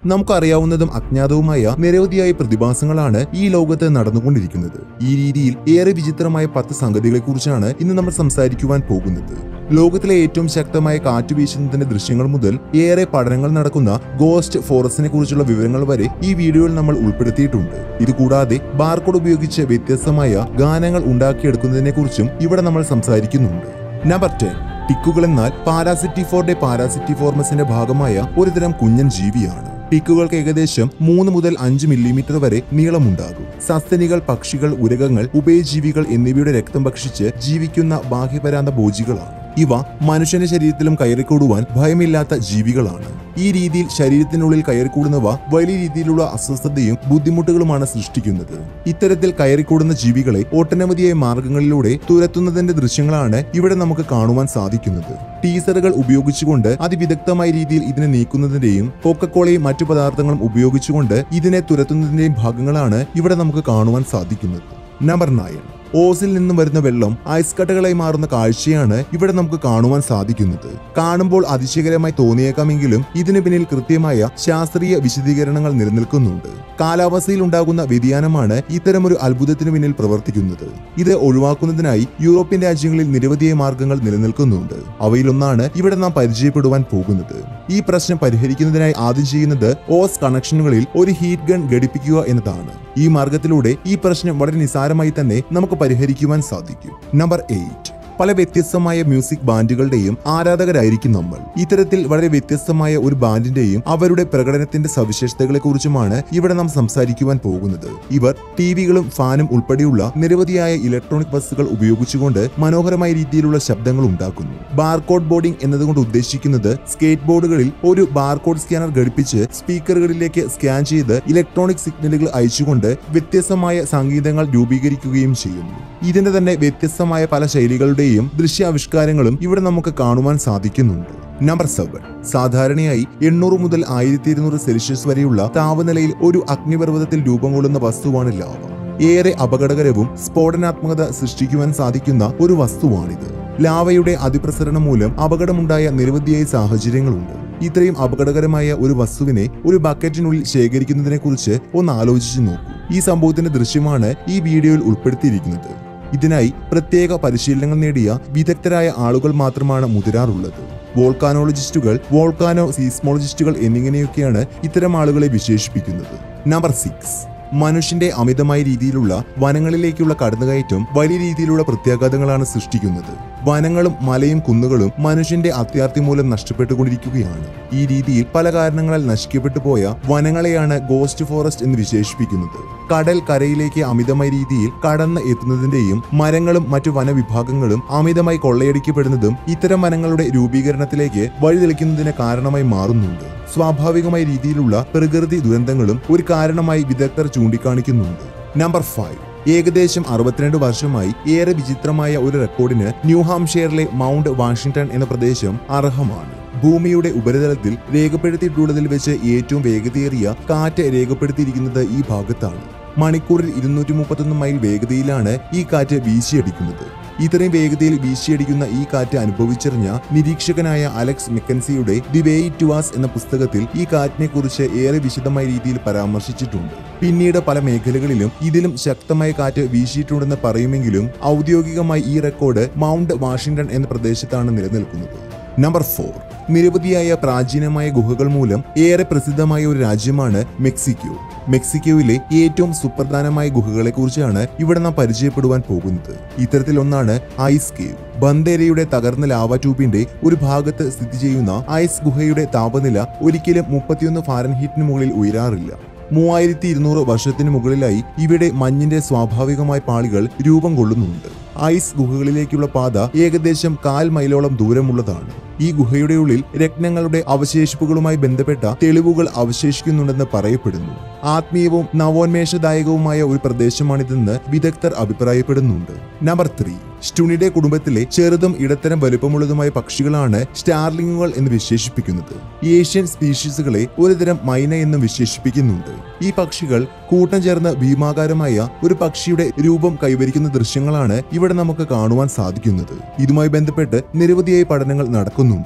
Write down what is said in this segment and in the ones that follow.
നമുക്കറിയാവുന്നതും അജ്ഞാതവുമായ നിരവധിയായ പ്രതിഭാസങ്ങളാണ് ഈ ലോകത്ത് നടന്നുകൊണ്ടിരിക്കുന്നത് ഈ രീതിയിൽ ഏറെ വിചിത്രമായ പത്ത് സംഗതികളെക്കുറിച്ചാണ് ഇന്ന് നമ്മൾ സംസാരിക്കുവാൻ പോകുന്നത് ലോകത്തിലെ ഏറ്റവും ശക്തമായ കാറ്റ് വീശുന്നതിന്റെ ദൃശ്യങ്ങൾ മുതൽ ഏറെ പഠനങ്ങൾ നടക്കുന്ന ഗോസ്റ്റ് ഫോറസ്റ്റിനെ കുറിച്ചുള്ള വിവരങ്ങൾ വരെ ഈ വീഡിയോയിൽ നമ്മൾ ഉൾപ്പെടുത്തിയിട്ടുണ്ട് ഇതുകൂടാതെ ബാർകോഡ് ഉപയോഗിച്ച് വ്യത്യസ്തമായ ഗാനങ്ങൾ ഉണ്ടാക്കിയെടുക്കുന്നതിനെ കുറിച്ചും ഇവിടെ നമ്മൾ സംസാരിക്കുന്നുണ്ട് നമ്പർ ടെൻ ടിക്കുകൾ എന്നാൽ പാരാസിറ്റിഫോർഡെ പാരാസിറ്റിഫോർമസിന്റെ ഭാഗമായ ഒരുതരം കുഞ്ഞൻ ജീവിയാണ് ടിക്കുകൾക്ക് ഏകദേശം മൂന്ന് മുതൽ അഞ്ച് മില്ലിമീറ്റർ വരെ നീളമുണ്ടാകും സസ്തനികൾ പക്ഷികൾ ഉരകങ്ങൾ ഉഭയജീവികൾ എന്നിവയുടെ രക്തം ഭക്ഷിച്ച് ജീവിക്കുന്ന ബാഹ്യപരാന്ത ഭോജികളാണ് ഇവ മനുഷ്യന്റെ ശരീരത്തിലും കയറിക്കൂടുവാൻ ഭയമില്ലാത്ത ജീവികളാണ് ഈ രീതിയിൽ ശരീരത്തിനുള്ളിൽ കയറിക്കൂടുന്നവ വലിയ രീതിയിലുള്ള അസ്വസ്ഥതയും ബുദ്ധിമുട്ടുകളുമാണ് സൃഷ്ടിക്കുന്നത് ഇത്തരത്തിൽ കയറിക്കൂടുന്ന ജീവികളെ ഒട്ടനവധിയായ മാർഗങ്ങളിലൂടെ തുരത്തുന്നതിന്റെ ദൃശ്യങ്ങളാണ് ഇവിടെ നമുക്ക് കാണുവാൻ സാധിക്കുന്നത് ടീസറുകൾ ഉപയോഗിച്ചുകൊണ്ട് അതിവിദഗ്ധമായ രീതിയിൽ ഇതിനെ നീക്കുന്നതിന്റെയും കൊക്കക്കോളയും മറ്റു പദാർത്ഥങ്ങളും ഉപയോഗിച്ചുകൊണ്ട് ഇതിനെ തുരത്തുന്നതിന്റെയും ഭാഗങ്ങളാണ് ഇവിടെ നമുക്ക് കാണുവാൻ സാധിക്കുന്നത് നമ്പർ നയൻ ഓസിൽ നിന്നും വരുന്ന വെള്ളം ഐസ് കട്ടകളായി മാറുന്ന കാഴ്ചയാണ് ഇവിടെ നമുക്ക് കാണുവാൻ സാധിക്കുന്നത് കാണുമ്പോൾ അതിശയകരമായി തോന്നിയേക്കാമെങ്കിലും ഇതിനു പിന്നിൽ കൃത്യമായ ശാസ്ത്രീയ വിശദീകരണങ്ങൾ നിലനിൽക്കുന്നുണ്ട് കാലാവസ്ഥയിൽ ഉണ്ടാകുന്ന വ്യതിയാനമാണ് ഇത്തരമൊരു അത്ഭുതത്തിനു പിന്നിൽ പ്രവർത്തിക്കുന്നത് ഇത് ഒഴിവാക്കുന്നതിനായി യൂറോപ്യൻ രാജ്യങ്ങളിൽ നിരവധിയായ മാർഗങ്ങൾ നിലനിൽക്കുന്നുണ്ട് അവയിലൊന്നാണ് ഇവിടെ നാം പരിചയപ്പെടുവാൻ പോകുന്നത് ഈ പ്രശ്നം പരിഹരിക്കുന്നതിനായി ആദ്യം ചെയ്യുന്നത് ഓസ് കണക്ഷനുകളിൽ ഒരു ഹീറ്റ് ഗൺ ഘടിപ്പിക്കുക എന്നതാണ് ഈ മാർഗത്തിലൂടെ ഈ പ്രശ്നം വളരെ നിസാരമായി തന്നെ നമുക്ക് പരിഹരിക്കുവാൻ സാധിക്കും നമ്പർ എയ്റ്റ് പല വ്യത്യസ്തമായ മ്യൂസിക് ബാൻഡുകളുടെയും ആരാധകരായിരിക്കും നമ്മൾ ഇത്തരത്തിൽ വളരെ വ്യത്യസ്തമായ ഒരു ബാൻഡിന്റെയും അവരുടെ പ്രകടനത്തിന്റെ സവിശേഷതകളെ കുറിച്ചുമാണ് ഇവിടെ നാം സംസാരിക്കുവാൻ പോകുന്നത് ഇവർ ടിവികളും ഫാനും ഉൾപ്പെടെയുള്ള നിരവധിയായ ഇലക്ട്രോണിക് വസ്തുക്കൾ ഉപയോഗിച്ചുകൊണ്ട് മനോഹരമായ രീതിയിലുള്ള ശബ്ദങ്ങൾ ഉണ്ടാക്കുന്നു ബാർകോഡ് ബോർഡിംഗ് എന്നതുകൊണ്ട് ഉദ്ദേശിക്കുന്നത് സ്കേറ്റ് ബോർഡുകളിൽ ഒരു ബാർകോഡ് സ്കാനർ ഘടിപ്പിച്ച് സ്പീക്കറുകളിലേക്ക് സ്കാൻ ചെയ്ത് ഇലക്ട്രോണിക് സിഗ്നലുകൾ അയച്ചുകൊണ്ട് വ്യത്യസ്തമായ സംഗീതങ്ങൾ രൂപീകരിക്കുകയും ചെയ്യുന്നു ഇതിന്റെ തന്നെ വ്യത്യസ്തമായ പല ശൈലികളുടെയും ദൃശ്യാവിഷ്കാരങ്ങളും ഇവിടെ നമുക്ക് കാണുവാൻ സാധിക്കുന്നുണ്ട് നമ്പർ സെവൻ സാധാരണയായി എണ്ണൂറ് മുതൽ ആയിരത്തി ഇരുന്നൂറ് സെൽഷ്യസ് വരെയുള്ള താപനിലയിൽ ഒരു അഗ്നിപർവ്വതത്തിൽ രൂപം കൊള്ളുന്ന വസ്തുവാണ് ലാവ ഏറെ അപകടകരവും സ്ഫോടനാത്മകത സൃഷ്ടിക്കുവാൻ സാധിക്കുന്ന ഒരു വസ്തുവാണിത് ലാവയുടെ അതിപ്രസരണം മൂലം അപകടമുണ്ടായ നിരവധിയായ സാഹചര്യങ്ങളുണ്ട് ഇത്രയും അപകടകരമായ ഒരു വസ്തുവിനെ ഒരു ബക്കറ്റിനുള്ളിൽ ശേഖരിക്കുന്നതിനെ കുറിച്ച് ഒന്ന് ആലോചിച്ചു നോക്കൂ ഈ സംഭവത്തിന്റെ ദൃശ്യമാണ് ഈ വീഡിയോയിൽ ഉൾപ്പെടുത്തിയിരിക്കുന്നത് ഇതിനായി പ്രത്യേക പരിശീലനങ്ങൾ നേടിയ വിദഗ്ധരായ ആളുകൾ മാത്രമാണ് മുതിരാറുള്ളത് വോൾക്കാനോളജിസ്റ്റുകൾ വോൾക്കാനോ സീസ്മോളജിസ്റ്റുകൾ എന്നിങ്ങനെയൊക്കെയാണ് ഇത്തരം ആളുകളെ വിശേഷിപ്പിക്കുന്നത് നമ്പർ സിക്സ് മനുഷ്യന്റെ അമിതമായ രീതിയിലുള്ള വനങ്ങളിലേക്കുള്ള കടന്നുകയറ്റം വലിയ രീതിയിലുള്ള പ്രത്യാഘാതങ്ങളാണ് സൃഷ്ടിക്കുന്നത് വനങ്ങളും മലയും കുന്നുകളും മനുഷ്യന്റെ അത്യാർത്തി മൂലം നഷ്ടപ്പെട്ടുകൊണ്ടിരിക്കുകയാണ് ഈ രീതിയിൽ പല കാരണങ്ങളാൽ നശിക്കപ്പെട്ടു പോയ വനങ്ങളെയാണ് ഗോസ്റ്റ് ഫോറസ്റ്റ് എന്ന് വിശേഷിപ്പിക്കുന്നത് കടൽ കരയിലേക്ക് അമിതമായ രീതിയിൽ കടന്ന് എത്തുന്നതിന്റെയും മരങ്ങളും മറ്റു വനവിഭാഗങ്ങളും അമിതമായി കൊള്ളയടിക്കപ്പെടുന്നതും ഇത്തരം വനങ്ങളുടെ രൂപീകരണത്തിലേക്ക് വഴിതെളിക്കുന്നതിന് കാരണമായി മാറുന്നുണ്ട് സ്വാഭാവികമായ രീതിയിലുള്ള പ്രകൃതി ദുരന്തങ്ങളും ഒരു കാരണമായി വിദഗ്ധർ ചൂണ്ടിക്കാണിക്കുന്നുണ്ട് നമ്പർ ഫൈവ് ഏകദേശം അറുപത്തിരണ്ട് വർഷമായി ഏറെ വിചിത്രമായ ഒരു റെക്കോർഡിന് ന്യൂഹാംഷെയറിലെ മൗണ്ട് വാഷിംഗ്ടൺ എന്ന പ്രദേശം അർഹമാണ് ഭൂമിയുടെ ഉപരിതലത്തിൽ രേഖപ്പെടുത്തിയിട്ടുള്ളതിൽ വെച്ച് ഏറ്റവും വേഗതയേറിയ കാറ്റ് രേഖപ്പെടുത്തിയിരിക്കുന്നത് ഈ ഭാഗത്താണ് മണിക്കൂറിൽ ഇരുന്നൂറ്റി മുപ്പത്തൊന്ന് മൈൽ വേഗതയിലാണ് ഈ കാറ്റ് വീശിയടിക്കുന്നത് ഇത്രയും വേഗതയിൽ വീശിയടിക്കുന്ന ഈ കാറ്റ് അനുഭവിച്ചറിഞ്ഞ നിരീക്ഷകനായ അലക്സ് മെക്കൻസിയുടെ ദി വേ ടു ആസ് എന്ന പുസ്തകത്തിൽ ഈ കാറ്റിനെ കുറിച്ച് ഏറെ വിശദമായ രീതിയിൽ പരാമർശിച്ചിട്ടുണ്ട് പിന്നീട് പല മേഖലകളിലും ഇതിലും ശക്തമായ കാറ്റ് വീശിയിട്ടുണ്ടെന്ന് പറയുമെങ്കിലും ഔദ്യോഗികമായി ഈ റെക്കോർഡ് മൗണ്ട് വാഷിംഗ്ടൺ എന്ന പ്രദേശത്താണ് നിലനിൽക്കുന്നത് നമ്പർ ഫോർ നിരവധിയായ പ്രാചീനമായ ഗുഹകൾ മൂലം ഏറെ പ്രസിദ്ധമായ ഒരു രാജ്യമാണ് മെക്സിക്കോ മെക്സിക്കോയിലെ ഏറ്റവും സുപ്രധാനമായ ഗുഹകളെ കുറിച്ചാണ് ഇവിടെ നാം പരിചയപ്പെടുവാൻ പോകുന്നത് ഇത്തരത്തിലൊന്നാണ് ഐസ് കേവ് ബന്ദേരയുടെ തകർന്ന ലാവ ട്യൂബിന്റെ ഒരു ഭാഗത്ത് സ്ഥിതി ചെയ്യുന്ന ഐസ് ഗുഹയുടെ താപനില ഒരിക്കലും മുപ്പത്തിയൊന്ന് ഫാരൻഹീറ്റിന് മുകളിൽ ഉയരാറില്ല മൂവായിരത്തി ഇരുന്നൂറ് വർഷത്തിന് മുകളിലായി ഇവിടെ മഞ്ഞിന്റെ സ്വാഭാവികമായ പാളികൾ രൂപം കൊള്ളുന്നുണ്ട് ഐസ് ഗുഹകളിലേക്കുള്ള പാത ഏകദേശം കാൽ മൈലോളം ദൂരമുള്ളതാണ് ഈ ഗുഹയുടെ ഉള്ളിൽ രത്നങ്ങളുടെ അവശേഷിപ്പുകളുമായി ബന്ധപ്പെട്ട തെളിവുകൾ അവശേഷിക്കുന്നുണ്ടെന്ന് പറയപ്പെടുന്നു ആത്മീയവും നവോന്മേഷദായകവുമായ ഒരു പ്രദേശമാണിതെന്ന് വിദഗ്ധർ അഭിപ്രായപ്പെടുന്നുണ്ട് നമ്പർ ത്രീ സ്റ്റുണിയുടെ കുടുംബത്തിലെ ചെറുതും ഇടത്തരം വലുപ്പമുള്ളതുമായ പക്ഷികളാണ് സ്റ്റാർലിങ്ങുകൾ എന്ന് വിശേഷിപ്പിക്കുന്നത് ഏഷ്യൻ സ്പീഷീസുകളെ ഒരുതരം മൈന എന്നും വിശേഷിപ്പിക്കുന്നുണ്ട് ഈ പക്ഷികൾ കൂട്ടം ചേർന്ന് ഭീമാകാരമായ ഒരു പക്ഷിയുടെ രൂപം കൈവരിക്കുന്ന ദൃശ്യങ്ങളാണ് ഇവിടെ നമുക്ക് കാണുവാൻ സാധിക്കുന്നത് ഇതുമായി ബന്ധപ്പെട്ട് നിരവധിയായ പഠനങ്ങൾ നടക്കുന്നുണ്ട്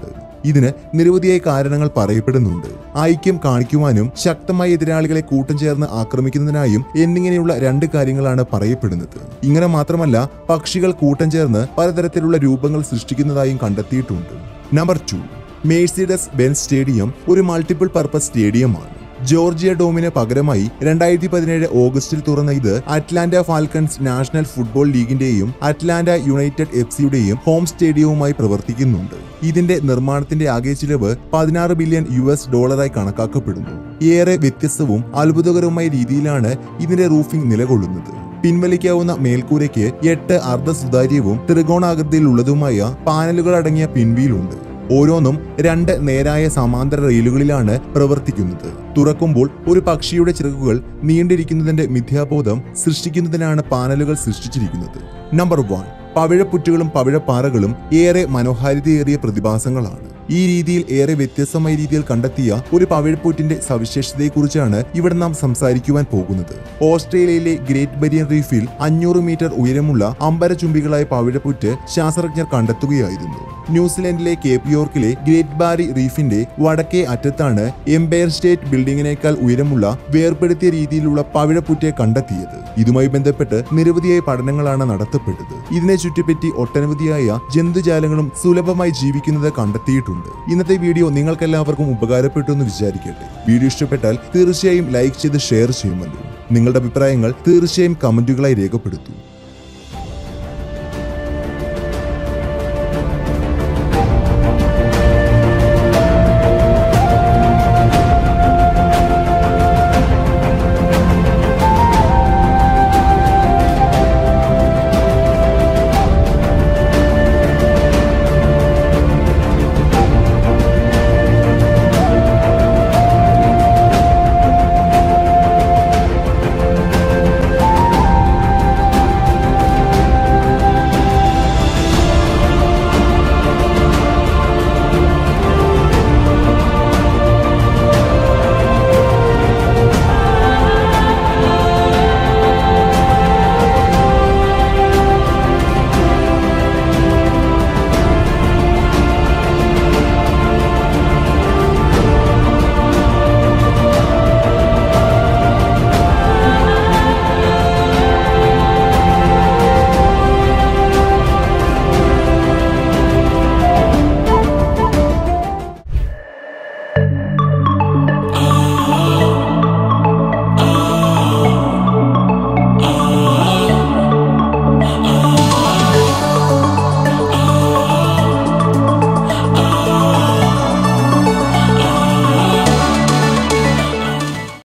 ഇതിന് നിരവധിയായ കാരണങ്ങൾ പറയപ്പെടുന്നുണ്ട് ഐക്യം കാണിക്കുവാനും ശക്തമായ എതിരാളികളെ കൂട്ടം ചേർന്ന് ആക്രമിക്കുന്നതിനായും എന്നിങ്ങനെയുള്ള രണ്ട് കാര്യങ്ങളാണ് പറയപ്പെടുന്നത് ഇങ്ങനെ മാത്രമല്ല പക്ഷികൾ കൂട്ടം ചേർന്ന് പലതരത്തിലുള്ള രൂപങ്ങൾ സൃഷ്ടിക്കുന്നതായും കണ്ടെത്തിയിട്ടുണ്ട് number two Mercedes Benz stadium ഒരു മൾട്ടിപ്പിൾ പർപ്പസ് സ്റ്റേഡിയമാണ് ജോർജിയ ഡോമിന് പകരമായി രണ്ടായിരത്തി പതിനേഴ് ഓഗസ്റ്റിൽ തുറന്ന ഇത് അറ്റ്ലാന്റ ഫാൽക്കൺസ് നാഷണൽ ഫുട്ബോൾ ലീഗിന്റെയും അറ്റ്ലാന്റ യുണൈറ്റഡ് എഫ് സിയുടെയും ഹോം സ്റ്റേഡിയവുമായി പ്രവർത്തിക്കുന്നുണ്ട് ഇതിന്റെ നിർമ്മാണത്തിന്റെ ആകെ ചിലവ് പതിനാറ് ബില്യൺ യു എസ് ഡോളറായി കണക്കാക്കപ്പെടുന്നു ഏറെ വ്യത്യസ്തവും അത്ഭുതകരവുമായ രീതിയിലാണ് ഇതിന്റെ റൂഫിംഗ് നിലകൊള്ളുന്നത് പിൻവലിക്കാവുന്ന മേൽക്കൂരയ്ക്ക് എട്ട് അർദ്ധ സുതാര്യവും ത്രികോണാകൃതിയിലുള്ളതുമായ പാനലുകൾ അടങ്ങിയ പിൻവീലുണ്ട് ഓരോന്നും രണ്ട് നേരായ സമാന്തര റെയിലുകളിലാണ് പ്രവർത്തിക്കുന്നത് തുറക്കുമ്പോൾ ഒരു പക്ഷിയുടെ ചിറകുകൾ നീണ്ടിരിക്കുന്നതിന്റെ മിഥ്യാബോധം സൃഷ്ടിക്കുന്നതിനാണ് പാനലുകൾ സൃഷ്ടിച്ചിരിക്കുന്നത് നമ്പർ വൺ പവിഴപ്പുറ്റുകളും പവിഴപ്പാറകളും ഏറെ മനോഹാരിതയേറിയ പ്രതിഭാസങ്ങളാണ് ഈ രീതിയിൽ ഏറെ വ്യത്യസ്തമായ രീതിയിൽ കണ്ടെത്തിയ ഒരു പവിഴപ്പുറ്റിന്റെ സവിശേഷതയെക്കുറിച്ചാണ് ഇവിടെ നാം സംസാരിക്കുവാൻ പോകുന്നത് ഓസ്ട്രേലിയയിലെ ഗ്രേറ്റ് ബരിയൻ റീഫിൽ അഞ്ഞൂറ് മീറ്റർ ഉയരമുള്ള അമ്പരചുംബികളായ പവിഴപ്പുറ്റ് ശാസ്ത്രജ്ഞർ കണ്ടെത്തുകയായിരുന്നു ന്യൂസിലൻഡിലെ കേപ്പ് യോർക്കിലെ ഗ്രേറ്റ് ബാരി റീഫിന്റെ വടക്കേ അറ്റത്താണ് എംപയർ സ്റ്റേറ്റ് ബിൽഡിങ്ങിനേക്കാൾ ഉയരമുള്ള വേർപെടുത്തിയ രീതിയിലുള്ള പവിഴപ്പുറ്റെ കണ്ടെത്തിയത് ഇതുമായി ബന്ധപ്പെട്ട് നിരവധിയായ പഠനങ്ങളാണ് നടത്തപ്പെട്ടത് ഇതിനെ ചുറ്റിപ്പറ്റി ഒട്ടനവധിയായ ജന്തുജാലങ്ങളും സുലഭമായി ജീവിക്കുന്നത് കണ്ടെത്തിയിട്ടുണ്ട് ഇന്നത്തെ വീഡിയോ നിങ്ങൾക്കെല്ലാവർക്കും ഉപകാരപ്പെട്ടു എന്ന് വിചാരിക്കട്ടെ വീഡിയോ ഇഷ്ടപ്പെട്ടാൽ തീർച്ചയായും ലൈക്ക് ചെയ്ത് ഷെയർ ചെയ്യുമല്ലോ നിങ്ങളുടെ അഭിപ്രായങ്ങൾ തീർച്ചയായും കമന്റുകളായി രേഖപ്പെടുത്തൂ